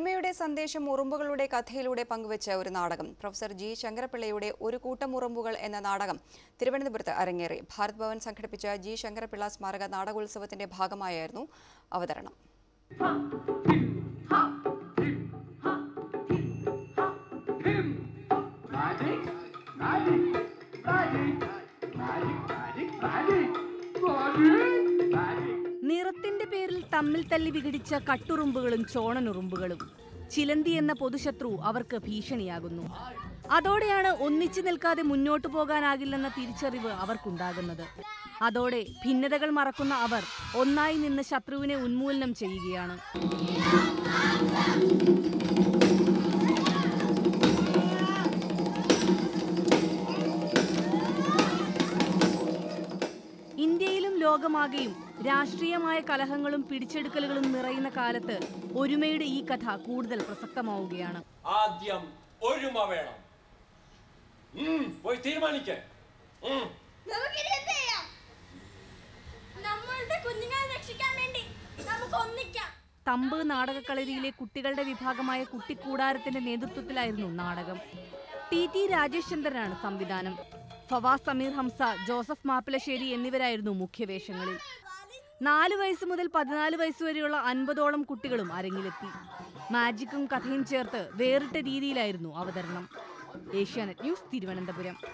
ഒരുമയുടെ സന്ദേശം ഉറുമ്പുകളുടെ കഥയിലൂടെ പങ്കുവച്ച ഒരു നാടകം പ്രൊഫസർ ജി ശങ്കരപിള്ളയുടെ ഒരു കൂട്ടം ഉറുമ്പുകൾ എന്ന നാടകം തിരുവനന്തപുരത്ത് അരങ്ങേറി ഭാരത് ഭവൻ സംഘടിപ്പിച്ച ജി ശങ്കരപിള്ള സ്മാരക നാടകോത്സവത്തിന്റെ ഭാഗമായായിരുന്നു അവതരണം Magic, magic, magic, magic, magic, magic, magic, magic. നിറത്തിന്റെ പേരിൽ തമ്മിൽ തല്ലി വിഘടിച്ച കട്ടുറുമ്പുകളും ചോണനുറുമ്പുകളും ചിലന്തി എന്ന പൊതുശത്രു അവർക്ക് ഭീഷണിയാകുന്നു അതോടെയാണ് ഒന്നിച്ചു നിൽക്കാതെ മുന്നോട്ടു പോകാനാകില്ലെന്ന തിരിച്ചറിവ് അവർക്കുണ്ടാകുന്നത് അതോടെ ഭിന്നതകൾ മറക്കുന്ന അവർ ഒന്നായി നിന്ന് ശത്രുവിനെ ഉന്മൂലനം ചെയ്യുകയാണ് ഇന്ത്യയിലും ലോകമാകെയും രാഷ്ട്രീയമായ കലഹങ്ങളും പിടിച്ചെടുക്കലുകളും നിറയുന്ന കാലത്ത് ഒരുമയുടെ ഈ കഥ കൂടുതൽ പ്രസക്തമാവുകയാണ് ആദ്യം ഒരുമ വേണം ഉം, പോയി തീരുമാനിക്ക നമുക്കിനി എന്ത് ചെയ്യാം നമ്മളുടെ കുഞ്ഞുങ്ങളെ രക്ഷിക്കാൻ വേണ്ടി നമുക്ക് ഒന്നിക്കാം തമ്പ് നാടകക്കളരിയിലെ കുട്ടികളുടെ വിഭാഗമായ കുട്ടിക്കൂടാരത്തിന്റെ നേതൃത്വത്തിലായിരുന്നു നാടകം ടി ടി രാജേഷ് ചന്ദ്രനാണ് സംവിധാനം ഫവാസ് സമീർ ഹംസ ജോസഫ് മാപ്പിളശ്ശേരി എന്നിവരായിരുന്നു മുഖ്യവേഷങ്ങളിൽ നാല് വയസ്സ് മുതൽ പതിനാല് വയസ്സ് വരെയുള്ള അൻപതോളം കുട്ടികളും അരങ്ങിലെത്തി മാജിക്കും കഥയും ചേർത്ത് വേറിട്ട രീതിയിലായിരുന്നു അവതരണം ഏഷ്യാനെറ്റ് ന്യൂസ് തിരുവനന്തപുരം